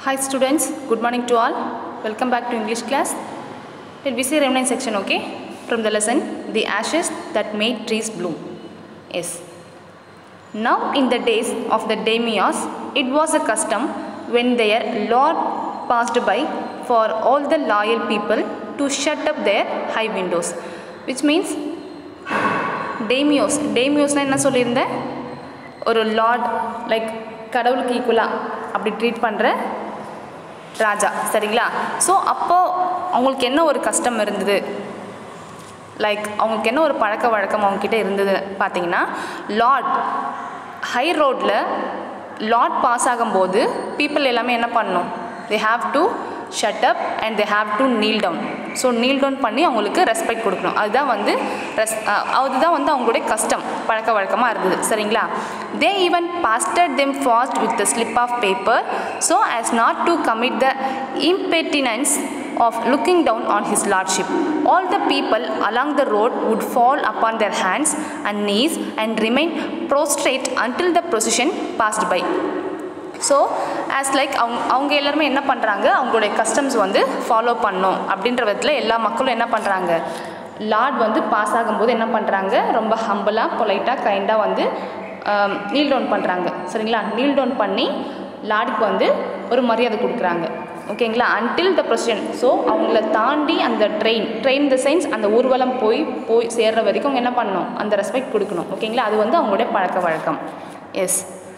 Hi students, good morning to all. Welcome back to English class. Let we see remnant section, okay? From the lesson, the ashes that made trees bloom. Yes. Now in the days of the daimios, it was a custom when their lord passed by for all the loyal people to shut up their high windows. Which means டேமியோஸ் டேமியோஸ்னால் என்ன சொல்லியிருந்தேன் ஒரு Lord like கடவுளுக்கு ஈக்குவலாக அப்படி treat பண்ணுற ராஜா சரிங்களா so அப்போது அவங்களுக்கு என்ன ஒரு கஷ்டம் இருந்தது லைக் அவங்களுக்கு என்ன ஒரு பழக்க வழக்கம் அவங்கக்கிட்ட இருந்தது பார்த்தீங்கன்னா லார்ட் ஹை ரோட்டில் லார்ட் பாஸ் ஆகும்போது பீப்புள் எல்லாமே என்ன பண்ணணும் they have to shut up and they have to kneel down so kneel down பண்ணி அவங்களுக்கு ரெஸ்பெக்ட் கொடுக்கணும் அதுதான் வந்து ரெஸ் அதுதான் வந்து அவங்களுடைய கஷ்டம் பழக்க வழக்கமாக இருந்தது சரிங்களா they even pasted them fast with the slip of paper so as not to commit the impertinence of looking down on his lordship. All the people along the road would fall upon their hands and knees and remain prostrate until the procession passed by. So as like அவங்க அவங்க எல்லாருமே என்ன பண்ணுறாங்க அவங்களுடைய customs வந்து follow பண்ணும் அப்படின்ற விதத்தில் எல்லா மக்களும் என்ன பண்ணுறாங்க லார்ட் வந்து பாஸ் ஆகும்போது என்ன பண்ணுறாங்க ரொம்ப ஹம்பிளாக பொலைட்டாக கைண்டாக வந்து நீல் டவுன் பண்ணுறாங்க சரிங்களா நீல் டவுன் பண்ணி லார்டுக்கு வந்து ஒரு மரியாதை கொடுக்குறாங்க ஓகேங்களா அன்டில் த ப்ரொசிஷன் ஸோ அவங்கள தாண்டி அந்த ட்ரெயின் ட்ரெயின் த சென்ஸ் அந்த ஊர்வலம் போய் போய் சேர்ற வரைக்கும் அவங்க என்ன பண்ணணும் அந்த ரெஸ்பெக்ட் கொடுக்கணும் ஓகேங்களா அது வந்து அவங்களுடைய பழக்க வழக்கம் as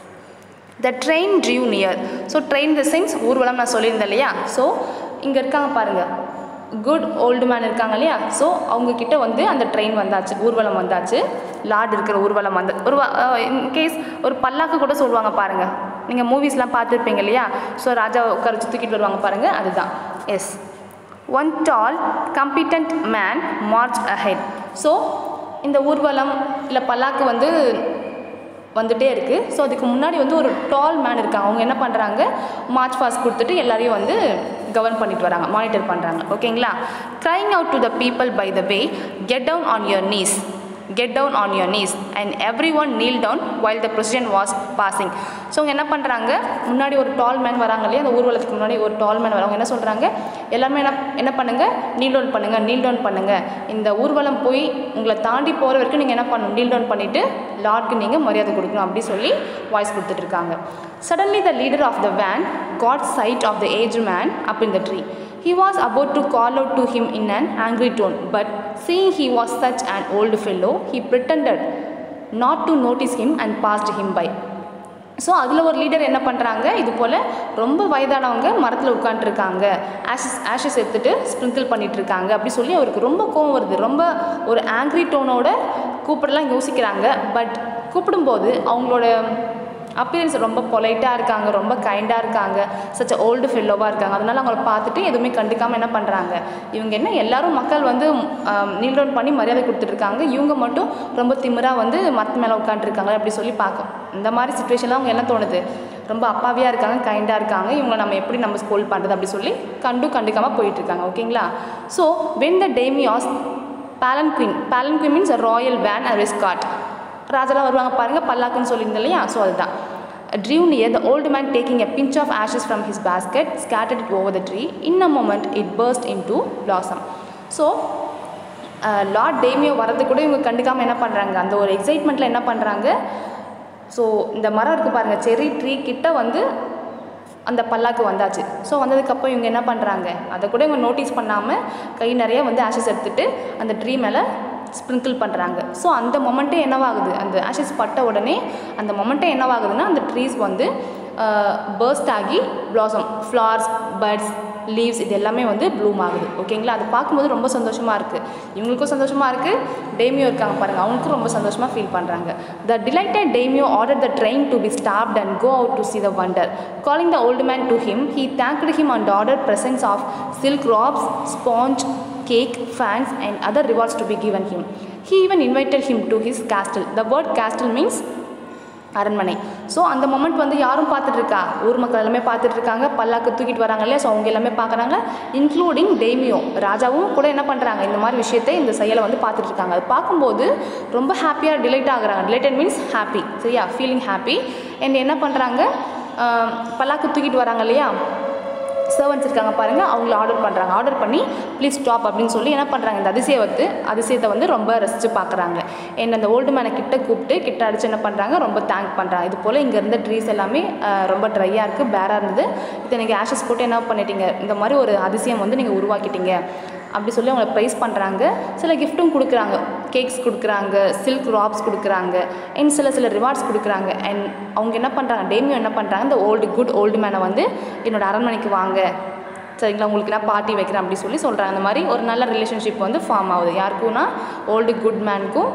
the train drew near so train the sense ஊர்வலம் நான் சொல்லியிருந்தேன் இல்லையா ஸோ இங்கே இருக்காங்க பாருங்கள் குட் ஓல்டு மேன் இருக்காங்க இல்லையா ஸோ அவங்கக்கிட்ட வந்து அந்த ட்ரெயின் வந்தாச்சு ஊர்வலம் வந்தாச்சு லார்டு இருக்கிற ஊர்வலம் வந்து ஒரு இன்கேஸ் ஒரு பல்லாக்கு கூட சொல்லுவாங்க பாருங்கள் நீங்கள் மூவிஸ்லாம் பார்த்துருப்பீங்க இல்லையா ஸோ ராஜா உட்காரச்சு தூக்கிட்டு வருவாங்க பாருங்கள் அதுதான் as one tall competent man march ahead so இந்த ஊர்வலம் இல்லை பல்லாக்கு வந்து வந்துகிட்டே இருக்குது ஸோ அதுக்கு முன்னாடி வந்து ஒரு டால் மேன் இருக்காங்க அவங்க என்ன பண்ணுறாங்க மார்ச் பாஸ் கொடுத்துட்டு எல்லாரையும் வந்து கவர்ன் பண்ணிட்டு வராங்க மானிட்டர் பண்ணுறாங்க ஓகேங்களா crying out to the people by the way get down on your knees get down on your knees and every one kneel down while the procession was passing so அவங்க என்ன பண்ணுறாங்க முன்னாடி ஒரு டால் man வராங்க இல்லையா அந்த ஊர்வலத்துக்கு முன்னாடி ஒரு டால் மேன் வரவங்க என்ன சொல்கிறாங்க எல்லாமே என்ன என்ன பண்ணுங்கள் நீல் டவுன் பண்ணுங்கள் நீல் டவுன் பண்ணுங்கள் இந்த ஊர்வலம் போய் உங்களை தாண்டி போகிற வரைக்கும் நீங்கள் என்ன பண்ணணும் நீல் டவுன் பண்ணிவிட்டு லார்ட்க்கு நீங்கள் மரியாதை கொடுக்கணும் அப்படி சொல்லி வாய்ஸ் கொடுத்துட்ருக்காங்க suddenly the leader of the van caught sight of the age man up in the tree He was about to call out to him in an angry tone, but seeing he was such an old fellow, he pretended not to notice him and passed him by. So அதில் ஒரு leader என்ன பண்ணுறாங்க இது போல் ரொம்ப வயதானவங்க மரத்தில் உட்காந்துருக்காங்க Ashes Ashes எடுத்துகிட்டு ஸ்ப்ரிங்கிள் பண்ணிகிட்ருக்காங்க அப்படி சொல்லி அவருக்கு ரொம்ப கோவம் வருது ரொம்ப ஒரு ஆங்க்ரி டோனோட கூப்பிடலாம் யோசிக்கிறாங்க பட் கூப்பிடும்போது அவங்களோட அப்பியரன்ஸ் ரொம்ப பொலைட்டாக இருக்காங்க ரொம்ப கைண்டாக இருக்காங்க சச் ஓல்டு ஃபெல்லோவாக இருக்காங்க அதனால் அவங்கள பார்த்துட்டு எதுவுமே கண்டுக்காமல் என்ன பண்ணுறாங்க இவங்க என்ன எல்லாரும் மக்கள் வந்து நீல் டவுன் பண்ணி மரியாதை கொடுத்துட்ருக்காங்க இவங்க மட்டும் ரொம்ப திமிராக வந்து மரத்து மேலே உட்காந்துருக்காங்க அப்படி சொல்லி பார்க்கும் இந்த மாதிரி சுச்சுவேஷனில் அவங்க என்ன தோணுது ரொம்ப அப்பாவியாக இருக்காங்க கைண்டாக இருக்காங்க இவங்களை நம்ம எப்படி நம்ம ஸ்கோல் பண்ணுறது அப்படி சொல்லி கண்டும் கண்டுக்காமல் போயிட்டுருக்காங்க ஓகேங்களா so when the daimio's palanquin palanquin means royal van and escort ராஜாலாம் வருவாங்க பாருங்கள் பல்லாக்குன்னு சொல்லியிருந்தேன் இல்லையா ஸோ அதுதான் drew near the old man taking a pinch of ashes from his basket scattered it over the tree in a moment it burst into blossom so lord daimio வரது கூட இவங்க கண்டுக்காமல் என்ன பண்ணுறாங்க அந்த ஒரு எக்ஸைட்மெண்ட்டில் என்ன பண்ணுறாங்க ஸோ இந்த மரம் இருக்குது பாருங்கள் செரி ட்ரீ கிட்ட வந்து அந்த பல்லாக்கு வந்தாச்சு ஸோ வந்ததுக்கப்புறம் இவங்க என்ன பண்ணுறாங்க அதை கூட இவங்க நோட்டீஸ் பண்ணாமல் கை நிறைய வந்து ஆஷஸ் எடுத்துகிட்டு அந்த ட்ரீ மேலே ஸ்ப்ரிங்கிள் பண்ணுறாங்க ஸோ அந்த மொமெண்ட்டே என்னவாகுது அந்த ஆஷஸ் பட்ட உடனே அந்த மொமெண்ட்டே என்னவாகுதுன்னா அந்த ட்ரீஸ் வந்து பர்ஸ்ட் ஆகி ப்ளாசம் ஃப்ளார்ஸ் பர்ட்ஸ் லீவ்ஸ் இது எல்லாமே வந்து ப்ளூம் ஆகுது ஓகேங்களா அது பார்க்கும்போது ரொம்ப சந்தோஷமாக இருக்குது இவங்களுக்கும் சந்தோஷமாக இருக்குது டேமியோ இருக்காங்க பாருங்கள் அவங்களுக்கும் ரொம்ப சந்தோஷமாக ஃபீல் பண்ணுறாங்க the delighted daimio order the train to be stopped and go out to see the wonder calling the old man to him he thanked him and order presence of silk robes sponge cake, fans, and other rewards to be given him. He even invited him to his castle. The word castle means அரண்மனை so அந்த moment வந்து யாரும் பார்த்துட்டு இருக்கா ஊர் மக்கள் எல்லாமே பார்த்துட்டு இருக்காங்க பல்லாக்கு தூக்கிட்டு வராங்க இல்லையா ஸோ அவங்க எல்லாமே பார்க்குறாங்க இன்க்ளூடிங் டேமியோ ராஜாவும் கூட என்ன பண்ணுறாங்க இந்த மாதிரி விஷயத்தை இந்த செயலை வந்து பார்த்துட்டு இருக்காங்க அது பார்க்கும்போது ரொம்ப ஹாப்பியாக டிலைட் ஆகுறாங்க டிலைட்டட் மீன்ஸ் ஹாப்பி சரியா ஃபீலிங் ஹாப்பி அண்ட் என்ன பண்ணுறாங்க பல்லாக்கு தூக்கிட்டு வராங்க இல்லையா சர்வன்ஸ் இருக்காங்க பாருங்கள் அவங்கள ஆர்டர் பண்ணுறாங்க ஆர்டர் பண்ணி ப்ளீஸ் ஸ்டாப் அப்படின்னு சொல்லி என்ன பண்ணுறாங்க இந்த அதிசயத்தை அதிசயத்தை வந்து ரொம்ப ரசித்து பார்க்குறாங்க என்ன அந்த ஓல்டு மேனை கிட்ட கூப்பிட்டு கிட்ட அடிச்சு என்ன பண்ணுறாங்க ரொம்ப தேங்க் பண்ணுறாங்க இது போல் இங்கே இருந்த ட்ரீஸ் எல்லாமே அஹ், ரொம்ப ட்ரையாக இருக்குது பேராக இருந்தது இதை நீங்கள் ஆஷஸ் போட்டு என்ன பண்ணிட்டீங்க இந்த மாதிரி ஒரு அதிசயம் வந்து நீங்கள் உருவாக்கிட்டீங்க அப்படி சொல்லி அவங்கள ப்ரைஸ் பண்ணுறாங்க சில கிஃப்ட்டும் கொடுக்குறாங்க கேக்ஸ் கொடுக்குறாங்க சில்க் ராப்ஸ் கொடுக்குறாங்க அண்ட் சில சில ரிவார்ட்ஸ் கொடுக்குறாங்க அண்ட் அவங்க என்ன பண்ணுறாங்க டேமியோ என்ன பண்ணுறாங்க இந்த ஓல்டு குட் ஓல்டு மேனை வந்து என்னோட அரண்மனைக்கு வாங்க சரிங்களா உங்களுக்கு நான் பார்ட்டி வைக்கிறேன் அப்படி சொல்லி சொல்கிறாங்க அந்த மாதிரி ஒரு நல்ல ரிலேஷன்ஷிப் வந்து ஃபார்ம் ஆகுது யாருக்கும்னா ஓல்டு குட் மேனுக்கும்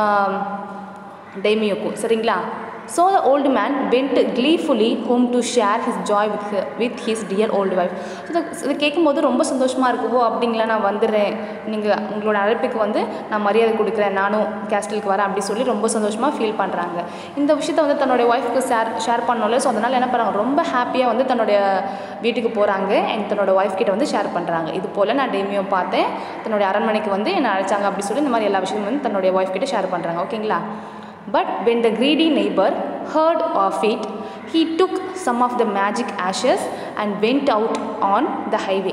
டேமியோக்கும் சரிங்களா so the old man went gleefully home to share his joy with with his dear old wife இது இது கேட்கும்போது ரொம்ப சந்தோஷமாக இருக்கு ஓ அப்படிங்களா நான் வந்துடுறேன் நீங்கள் உங்களோட அழைப்புக்கு வந்து நான் மரியாதை கொடுக்குறேன் நானும் கேஸ்டலுக்கு வரேன் அப்படி சொல்லி ரொம்ப சந்தோஷமாக ஃபீல் பண்ணுறாங்க இந்த விஷயத்தை வந்து தன்னுடைய ஒய்ஃப்க்கு ஷேர் ஷேர் பண்ணல ஸோ அதனால் என்ன பண்ணுறாங்க ரொம்ப ஹாப்பியாக வந்து தன்னுடைய வீட்டுக்கு போகிறாங்க அண்ட் தன்னோட ஒய்ஃப் கிட்ட வந்து ஷேர் பண்ணுறாங்க இது போல் நான் டெமியோ பார்த்தேன் தன்னுடைய அரண்மனைக்கு வந்து என்னை அழைச்சாங்க அப்படி சொல்லி இந்த மாதிரி எல்லா விஷயமும் வந்து தன்னுடைய ஒய்ஃப் கிட்ட ஷேர் பண்ணுறாங்க ஓகேங்களா But when the greedy neighbor heard of it, he took some of the magic ashes and went out on the highway.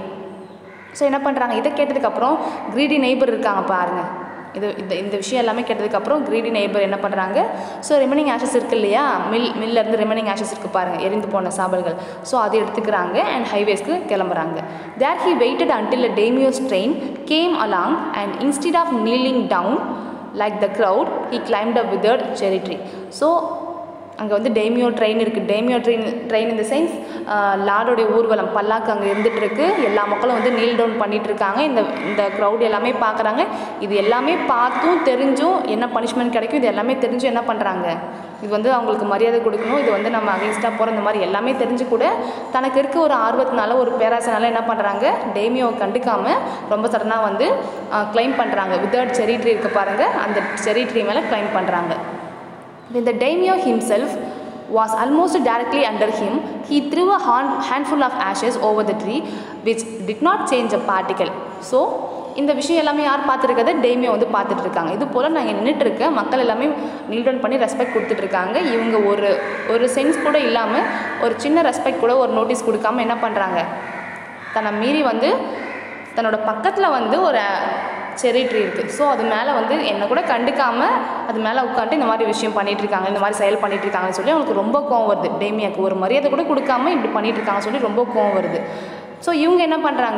So என்ன பண்ணுறாங்க இதை கேட்டதுக்கப்புறம் greedy neighbor இருக்காங்க பாருங்க இது இந்த இந்த விஷயம் எல்லாமே கேட்டதுக்கப்புறம் greedy neighbor என்ன பண்ணுறாங்க ஸோ ரிமைனிங் ஆஷஸ் இருக்கு இல்லையா மில் மில்லேருந்து ரிமைனிங் ஆஷஸ் இருக்குது பாருங்கள் எரிந்து போன சாம்பல்கள் ஸோ அதை எடுத்துக்கிறாங்க அண்ட் ஹைவேஸ்க்கு கிளம்புறாங்க there he waited until a daimyo's train came along and instead of kneeling down like the crowd he climbed a withered cherry tree so அங்கே வந்து டேமியோ ட்ரெயின் இருக்குது டேமியோ ட்ரெயின் ட்ரெயின் இந்த sense லார்டோடைய ஊர்வலம் பல்லாக்கு அங்கே இருந்துட்டு இருக்கு எல்லா மக்களும் வந்து நீல் டவுன் பண்ணிட்டு இருக்காங்க இந்த இந்த க்ரௌட் எல்லாமே பார்க்குறாங்க இது எல்லாமே பார்த்தும் தெரிஞ்சும் என்ன பனிஷ்மெண்ட் கிடைக்கும் இது எல்லாமே தெரிஞ்சும் என்ன பண்ணுறாங்க இது வந்து அவங்களுக்கு மரியாதை கொடுக்கணும் இது வந்து நம்ம அகேன்ஸ்டாக போகிற இந்த மாதிரி எல்லாமே தெரிஞ்சு கூட தனக்கு இருக்க ஒரு ஆர்வத்தினால ஒரு பேராசனால என்ன பண்ணுறாங்க டேமியோவை கண்டுக்காமல் ரொம்ப சடனாக வந்து க்ளைம் பண்ணுறாங்க வித்தர்ட் செரி ட்ரீ இருக்கு பாருங்கள் அந்த செரி ட்ரீ மேலே க்ளைம் பண்ணுறாங்க When the daimyo himself was almost directly under him, he threw a hand- handful of ashes over the tree, which did not change a particle. So, இந்த விஷயம் எல்லாமே யார் பார்த்துருக்கத டேமியோ வந்து பார்த்துட்டு இருக்காங்க இது போல் நாங்கள் நின்றுட்டு இருக்கேன் மக்கள் எல்லாமே kneel down பண்ணி ரெஸ்பெக்ட் கொடுத்துட்டு இருக்காங்க இவங்க ஒரு ஒரு சென்ஸ் கூட இல்லாமல் ஒரு சின்ன ரெஸ்பெக்ட் கூட ஒரு நோட்டீஸ் கொடுக்காம என்ன பண்ணுறாங்க தன்னை மீறி வந்து தன்னோட பக்கத்தில் வந்து ஒரு செரி ட்ரீ இருக்குது ஸோ அது மேலே வந்து என்னை கூட கண்டுக்காமல் அது மேலே உட்காந்து இந்த மாதிரி விஷயம் பண்ணிட்டு இருக்காங்க இந்த மாதிரி செயல் பண்ணிட்டு இருக்காங்கன்னு சொல்லி அவங்களுக்கு ரொம்ப கோவம் வருது டேமியாக்கு ஒரு மரியாதை கூட கொடுக்காம இப்படி பண்ணிட்டு இருக்காங்கன்னு சொல்லி ரொம்ப கோவம் வருது ஸோ இவங்க என்ன பண்ணுறாங்க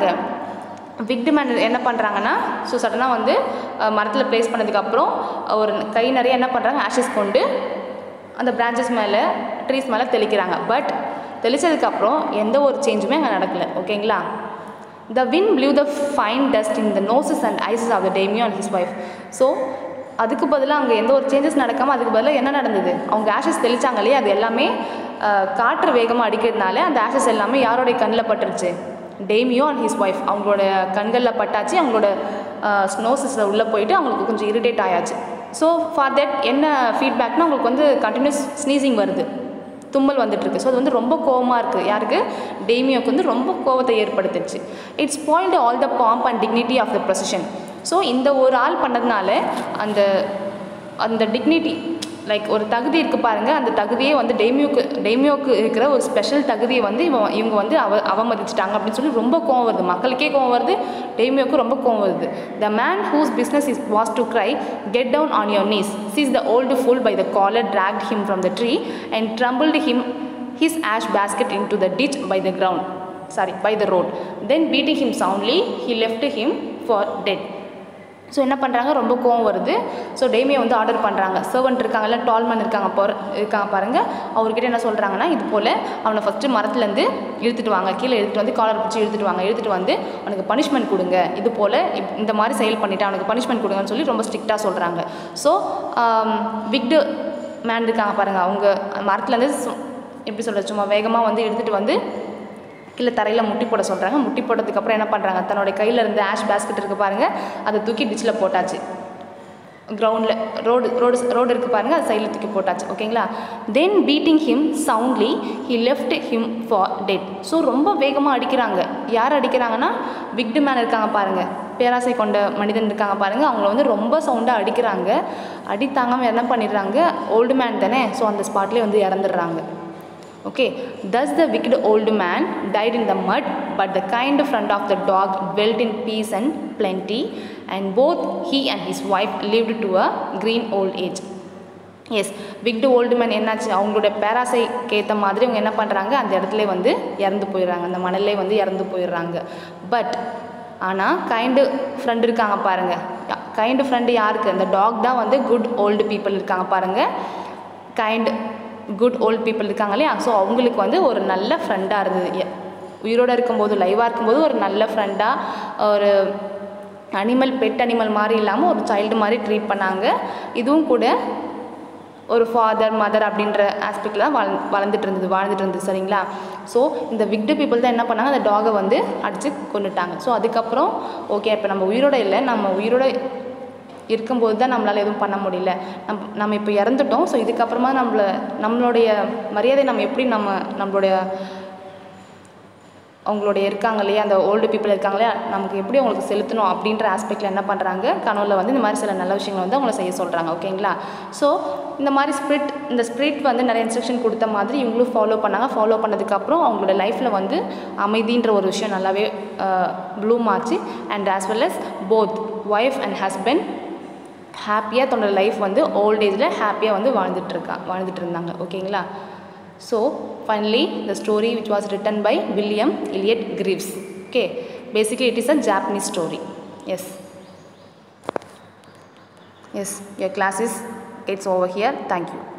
விக்டு மேன் என்ன பண்ணுறாங்கன்னா ஸோ சடனாக வந்து மரத்தில் ப்ளேஸ் பண்ணதுக்கப்புறம் ஒரு கை நிறைய என்ன பண்ணுறாங்க ஆஷஸ் கொண்டு அந்த பிரான்ச்சஸ் மேலே ட்ரீஸ் மேலே தெளிக்கிறாங்க பட் தெளிச்சதுக்கப்புறம் எந்த ஒரு சேஞ்சுமே அங்கே நடக்கலை ஓகேங்களா The wind blew the fine dust in the noses and eyes of the daimyo and his wife. So அதுக்கு பதிலாக அங்கே எந்த ஒரு சேஞ்சஸ் நடக்காமல் அதுக்கு பதிலாக என்ன நடந்தது அவங்க ஆஷஸ் தெளிச்சாங்க இல்லையா அது எல்லாமே அஹ், காற்று வேகமாக அடிக்கிறதுனால அந்த ஆஷஸ் எல்லாமே யாரோடைய கண்ணில் பட்டுருச்சு டேமியோ அண்ட் ஹிஸ் ஒய்ஃப் அவங்களோட கண்களில் பட்டாச்சு அவங்களோட ஸ்னோசஸில் உள்ளே போயிட்டு அவங்களுக்கு கொஞ்சம் இரிட்டேட் ஆயாச்சு ஸோ ஃபார் தட் என்ன ஃபீட்பேக்னா அவங்களுக்கு வந்து கண்டினியூஸ் ஸ்னீசிங் வருது தும்மல் வந்துட்டுருக்கு ஸோ அது வந்து ரொம்ப கோவமாக இருக்குது யாருக்கு டேமியோக்கு வந்து ரொம்ப கோவத்தை ஏற்படுத்துச்சு it's spoiled all the pomp and dignity of the procession so இந்த ஒரு ஆள் பண்ணதுனால அந்த அந்த டிக்னிட்டி லைக் ஒரு தகுதி இருக்குது பாருங்கள் அந்த தகுதியே வந்து டேமியோக்கு டேமியோக்கு இருக்கிற ஒரு ஸ்பெஷல் தகுதியை வந்து இவன் இவங்க வந்து அவ அவமதிச்சிட்டாங்க அப்படின்னு சொல்லி ரொம்ப கோவம் வருது மக்களுக்கே கோவம் வருது டேமியோக்கு ரொம்ப கோவம் வருது the man whose business is was to cry get down on your knees seized the old fool by the collar dragged him from the tree and trembled him his ash basket into the ditch by the ground sorry by the road then beating him soundly he left him for dead so என்ன பண்ணுறாங்க ரொம்ப கோவம் வருது so டேமியை வந்து order பண்ணுறாங்க servant இருக்காங்கல்ல Tolman இருக்காங்க போற இருக்காங்க பாருங்கள் அவர்கிட்ட என்ன சொல்கிறாங்கன்னா இது போல் அவனை ஃபஸ்ட்டு மரத்துலேருந்து இழுத்துட்டு வாங்க கீழே இழுத்துட்டு வந்து காலர் பிடிச்சி இழுத்துட்டு வாங்க இழுத்துட்டு வந்து அவனுக்கு பனிஷ்மெண்ட் கொடுங்க இது போல் இப்- இந்த மாதிரி செயல் பண்ணிட்டு அவனுக்கு பனிஷ்மெண்ட் கொடுங்கன்னு சொல்லி ரொம்ப ஸ்ட்ரிக்டாக சொல்கிறாங்க ஸோ விக்டு மேன் இருக்காங்க பாருங்கள் அவங்க மரத்துலேருந்து சு- எப்படி சொல்கிறது சும்மா வேகமாக வந்து எடுத்துகிட்டு வந்து கீழே தரையில் முட்டி போட சொல்கிறாங்க முட்டி போட்டதுக்கப்புறம் என்ன பண்ணுறாங்க தன்னோட கையில் இருந்து ஆஷ் பேஸ்கெட் இருக்குது பாருங்கள் அதை தூக்கி டிச்சில் போட்டாச்சு கிரவுண்டில் ரோடு ரோடு ரோடு இருக்குது பாருங்கள் அது சைடில் தூக்கி போட்டாச்சு ஓகேங்களா then beating him soundly he left him for dead so ரொம்ப வேகமாக அடிக்கிறாங்க யார் அடிக்கிறாங்கன்னா விக்டு மேன் இருக்காங்க பாருங்கள் பேராசை கொண்ட மனிதன் இருக்காங்க பாருங்கள் அவங்கள வந்து ரொம்ப சவுண்டாக அடிக்கிறாங்க அடி தாங்காமல் என்ன பண்ணிடுறாங்க ஓல்டு மேன் தானே ஸோ அந்த ஸ்பாட்லேயே வந்து இறந்துடுறாங்க okay thus the wicked old man died in the mud but the kind friend of the dog dwelt in peace and plenty and both he and his wife lived to a green old age as wicked old man என்னாச்சு அவங்களோட பேராசைக்கு ஏற்ற மாதிரி அவங்க என்ன பண்ணுறாங்க அந்த இடத்துல வந்து இறந்து போயிடுறாங்க அந்த மணல்லே வந்து இறந்து போயிடுறாங்க பட் ஆனால் கைண்டு ஃப்ரெண்டு இருக்காங்க பாருங்கள் கைண்டு ஃப்ரெண்டு யாருக்கு அந்த டாக் தான் வந்து குட் ஓல்டு பீப்புள் இருக்காங்க பாருங்கள் கைண்ட் குட் ஓல்டு பீப்புள் இருக்காங்க இல்லையா ஸோ அவங்களுக்கு வந்து ஒரு நல்ல ஃப்ரெண்டாக இருந்தது எ- உயிரோட இருக்கும்போது லைவாக இருக்கும்போது ஒரு நல்ல ஃப்ரெண்டாக ஒரு அனிமல் பெட் அனிமல் மாதிரி இல்லாமல் ஒரு சைல்டு மாதிரி ட்ரீட் பண்ணாங்க இதுவும் கூட ஒரு ஃபாதர் மதர் அப்படின்ற ஆஸ்பெக்டில் தான் வள வளர்ந்துட்டு இருந்தது வாழ்ந்துட்டு இருந்தது சரிங்களா ஸோ இந்த விக்டு பீப்புள் தான் என்ன பண்ணாங்க அந்த டாகை வந்து அடித்து கொண்டுட்டாங்க ஸோ அதுக்கப்புறம் ஓகே இப்போ நம்ம உயிரோட இல்லை நம்ம உயிரோட இருக்கும்போது தான் நம்மளால் எதுவும் பண்ண முடியல நம் நம்ம இப்போ இறந்துட்டோம் ஸோ இதுக்கப்புறமா நம்மள நம்மளுடைய மரியாதை நம்ம எப்படி நம்ம நம்மளுடைய அவங்களுடைய இருக்காங்க இல்லையா அந்த ஓல்டு பீப்புள் இருக்காங்க இல்லையா நமக்கு எப்படி அவங்களுக்கு செலுத்தணும் அப்படின்ற ஆஸ்பெக்டில் என்ன பண்ணுறாங்க கனவுல வந்து இந்த மாதிரி சில நல்ல விஷயங்கள் வந்து அவங்கள செய்ய சொல்கிறாங்க ஓகேங்களா ஸோ இந்த மாதிரி ஸ்பிரிட் இந்த ஸ்பிரிட் வந்து நிறைய இன்ஸ்ட்ரக்ஷன் கொடுத்த மாதிரி இவங்களும் ஃபாலோ பண்ணாங்க ஃபாலோ பண்ணதுக்கப்புறம் அவங்களோட லைஃப்பில் வந்து அமைதின்ற ஒரு விஷயம் நல்லாவே ப்ளூம் ஆச்சு and as well as both wife and husband ஹாப்பியாக தன்னோட லைஃப் வந்து ஓல்ட் ஏஜில் ஹாப்பியாக வந்து வாழ்ந்துட்டுருக்கா வாழ்ந்துட்டு இருந்தாங்க ஓகேங்களா so finally the story which was written by William Elliot Griffis okay basically it is a Japanese story yes yes your class is it's over here thank you